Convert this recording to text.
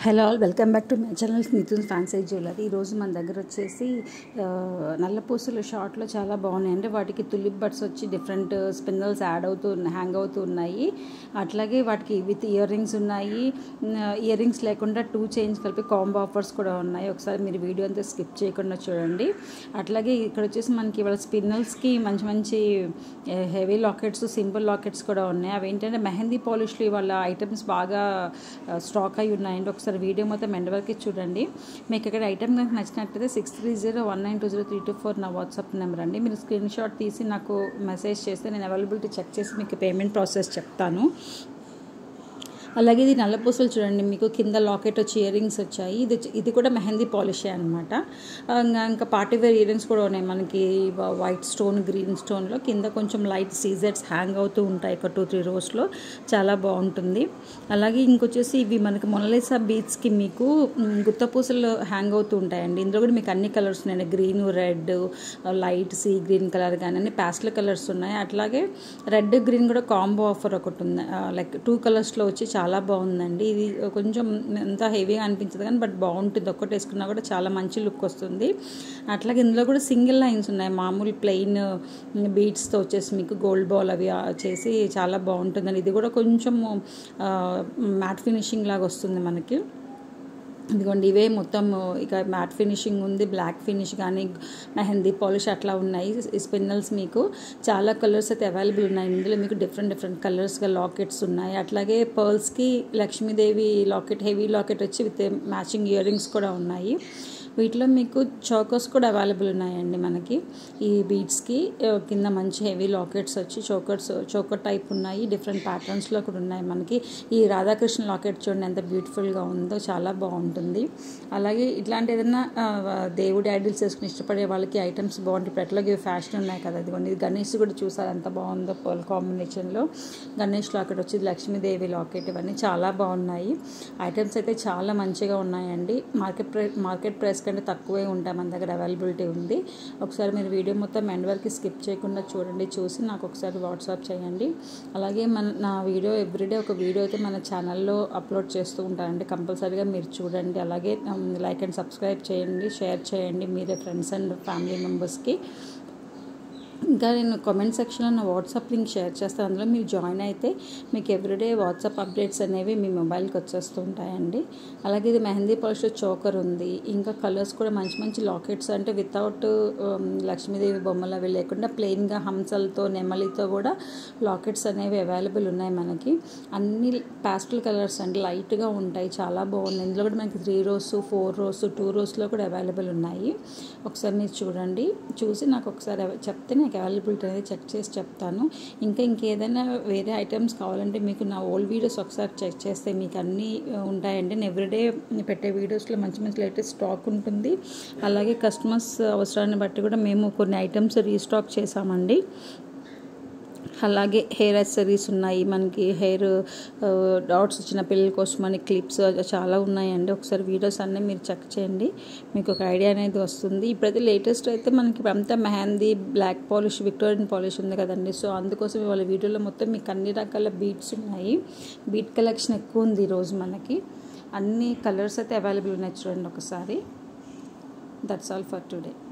hello all welcome back to my channel Nitin fancy jewellery ఈరోజు మన దగ్గర వచ్చేసి ఆ, నల్ల పూసలు షార్ట్లో చాలా బాగున్నాయి అంటే వాటికి తులిప్ బడ్స్ వచ్చి డిఫరెంట్ స్పిన్నల్స్ యాడ్ అవుతూ ఉన్నాయి హ్యాంగ్ అవుతూ ఉన్నాయి అట్లాగే వాటికి విత్ ఇయర్ రింగ్స్ ఉన్నాయి ఇయర్ రింగ్స్ లేకుండా టూ చైన్స్ కలిపి కాంబో ఆఫర్స్ కూడా ఉన్నాయి ఒకసారి మీరు వీడియో అంతా స్కిప్ చేయకుండా చూడండి అట్లాగే ఇక్కడ వచ్చేసి మనకి ఇవాళ స్పిన్నల్స్కి మంచి మంచి హెవీ లాకెట్స్ సింపుల్ లాకెట్స్ కూడా ఉన్నాయి అవి ఏంటంటే మెహందీ పాలిష్లు ఇవాళ ఐటమ్స్ బాగా స్టాక్ అయి ఉన్నాయండి ఒకసారి వీడియో మొత్తం ఎండ్ వరకు చూడండి మీకు ఇక్కడ ఐటమ్ కనుక నచ్చినట్లయితే six three zero one nine two zero three two four నా వాట్సాప్ నెంబర్ అండి మీరు స్క్రీన్ షాట్ తీసి నాకు మెసేజ్ చేస్తే నేను అవైలబిలిటీ చెక్ చేసి మీకు పేమెంట్ ప్రాసెస్ చెప్తాను అలాగే ఇది నల్ల పూసలు చూడండి మీకు కింద లాకెట్ వచ్చి ఇయర్ రింగ్స్ వచ్చాయి ఇది ఇది కూడా మెహందీ పాలిషే అనమాట ఇంకా పార్టీ వేర్ ఇయర్ రింగ్స్ కూడా ఉన్నాయి మనకి వైట్ స్టోన్ గ్రీన్ స్టోన్లో కింద కొంచెం లైట్ సీజెట్స్ హ్యాంగ్ అవుతూ ఉంటాయి ఒక టూ త్రీ రోస్లో చాలా బాగుంటుంది అలాగే ఇంకొచ్చేసి ఇవి మనకి మొనలేసా బీచ్కి మీకు మ్, గుత్త పూసలు హ్యాంగ్ అవుతూ ఉంటాయండి ఇందులో కూడా మీకు అన్ని కలర్స్ ఉన్నాయి green red light sea green colour కానీ అన్ని ప్యాస్టల్ కలర్స్ ఉన్నాయి అట్లాగే రెడ్ గ్రీన్ కూడా కాంబో ఆఫర్ ఒకటి ఉంది లైక్ టూ కలర్స్లో వచ్చి చాలా బాగుందండి ఇది కొంచెం ఎంత హెవీగా అనిపించదు కానీ బట్ బాగుంటుంది ఒక్కటి వేసుకున్నా కూడా చాలా మంచి లుక్ వస్తుంది అట్లాగే ఇందులో కూడా సింగిల్ లైన్స్ ఉన్నాయి మామూలు ప్లెయిన్ బీట్స్తో వచ్చేసి మీకు గోల్డ్ బాల్ అవి ఆ, చేసి చాలా బాగుంటుందండి ఇది కూడా కొంచెం మ్యాట్ ఫినిషింగ్ లాగా వస్తుంది మనకి ఇదిగోండి ఇవే మొత్తం ఇక మ్యాట్ ఫినిషింగ్ ఉంది బ్లాక్ ఫినిష్ కానీ మెహందీ పాలిష్ అట్లా ఉన్నాయి స్పిన్నల్స్ మీకు చాలా కలర్స్ అయితే అవైలబుల్ ఉన్నాయి ఇందులో మీకు డిఫరెంట్ డిఫరెంట్ కలర్స్గా లాకెట్స్ ఉన్నాయి అట్లాగే పర్ల్స్కి లక్ష్మీదేవి లాకెట్ హెవీ లాకెట్ వచ్చి విత్ మ్యాచింగ్ ఇయర్ రింగ్స్ కూడా ఉన్నాయి వీటిలో మీకు చోకర్స్ కూడా అవైలబుల్ ఉన్నాయండి మనకి ఈ బీడ్స్కి కింద మంచి హెవీ లాకెట్స్ వచ్చి చోకర్స్ చోకర్ టైప్ ఉన్నాయి డిఫరెంట్ ప్యాటర్న్స్లో కూడా ఉన్నాయి మనకి ఈ రాధాకృష్ణ లాకెట్ చూడండి ఎంత బ్యూటిఫుల్గా ఉందో చాలా బాగుంటుంది అలాగే ఇట్లాంటి ఏదైనా ఆ, దేవుడి ఐడిల్స్ వేసుకుని ఇష్టపడే వాళ్ళకి ఐటమ్స్ బాగుంటాయి ఇప్పుడు ఎట్లాగే ఫ్యాషన్ ఉన్నాయి కదా ఇదిగోండి ఇది గణేష్ కూడా చూసారు ఎంత బాగుందో పర్ల్ కాంబినేషన్లో గణేష్ లాకెట్ వచ్చి లక్ష్మీదేవి లాకెట్ ఇవన్నీ చాలా బాగున్నాయి ఐటమ్స్ అయితే చాలా మంచిగా ఉన్నాయండి మార్కెట్ ప్రైస్ మార్కెట్ ప్రైస్ కంటే తక్కువే ఉంటాయి మన దగ్గర అవైలబిలిటీ ఉంది ఒకసారి మీరు వీడియో మొత్తం ఎండ్ వరకు స్కిప్ చేయకుండా చూడండి చూసి నాకు ఒకసారి వాట్సాప్ చేయండి అలాగే మన నా వీడియో ఎవ్రీడే ఒక వీడియో అయితే మన ఛానల్లో అప్లోడ్ చేస్తూ ఉంటానండి కంపల్సరీగా మీరు చూడండి అలాగే లైక్ అండ్ సబ్స్క్రైబ్ చేయండి షేర్ చేయండి మీరే ఫ్రెండ్స్ అండ్ ఫ్యామిలీ మెంబర్స్కి ఇంకా నేను కామెంట్ సెక్షన్లో నా వాట్సాప్ లింక్ షేర్ చేస్తాను అందులో మీరు జాయిన్ అయితే మీకు ఎవ్రీడే వాట్సాప్ అప్డేట్స్ అనేవి మీ మొబైల్కి వచ్చేస్తూ ఉంటాయండి అలాగే ఇది మెహందీ పాలిష్ చోకర్ ఉంది ఇంకా కలర్స్ కూడా మంచి మంచి లాకెట్స్ అంటే వితౌట్ లక్ష్మీదేవి బొమ్మలు అవి లేకుండా ప్లెయిన్గా హంసలతో నెమలితో కూడా లాకెట్స్ అనేవి అవైలబుల్ ఉన్నాయి మనకి అన్ని పాస్టల్ కలర్స్ అండి లైట్గా ఉంటాయి చాలా బాగున్నాయి ఇందులో కూడా మనకి three rows four rows two రోస్లో కూడా అవైలబుల్ ఉన్నాయి ఒకసారి మీరు చూడండి చూసి నాకు ఒకసారి అవ- చెప్తే నాకు అవైలబిలిటీ అనేది చెక్ చేసి చెప్తాను ఇంకా ఇంకేదైనా వేరే ఐటమ్స్ కావాలంటే మీకు నా ఓల్డ్ వీడియోస్ ఒకసారి చెక్ చేస్తే మీకు అన్నీ ఆ, ఉంటాయండి నేను ఎవ్రీడే పెట్టే వీడియోస్లో మంచి మంచి లేటెస్ట్ స్టాక్ ఉంటుంది అలాగే కస్టమర్స్ అవసరాన్ని బట్టి కూడా మేము కొన్ని ఐటమ్స్ రీస్టాక్ చేసామండి అలాగే హెయిర్ యాక్సరీస్ ఉన్నాయి మనకి హెయిర్ డాట్స్ వచ్చిన పిల్లల కోసం అని క్లిప్స్ చాలా ఉన్నాయండి ఒకసారి వీడియోస్ అన్నీ మీరు చెక్ చేయండి మీకు ఒక ఐడియా అనేది వస్తుంది ఇప్పుడైతే లేటెస్ట్ అయితే మనకి అంతా mehndi black polish Victorian polish ఉంది కదండి సో అందుకోసం వాళ్ళ వీడియోలో మొత్తం మీకు అన్ని రకాల బీట్స్ ఉన్నాయి బీట్ కలెక్షన్ ఎక్కువ ఉంది ఈరోజు మనకి అన్ని కలర్స్ అయితే అవైలబుల్ ఉన్నాయి చూడండి ఒకసారి దట్స్ ఆల్ ఫర్ టుడే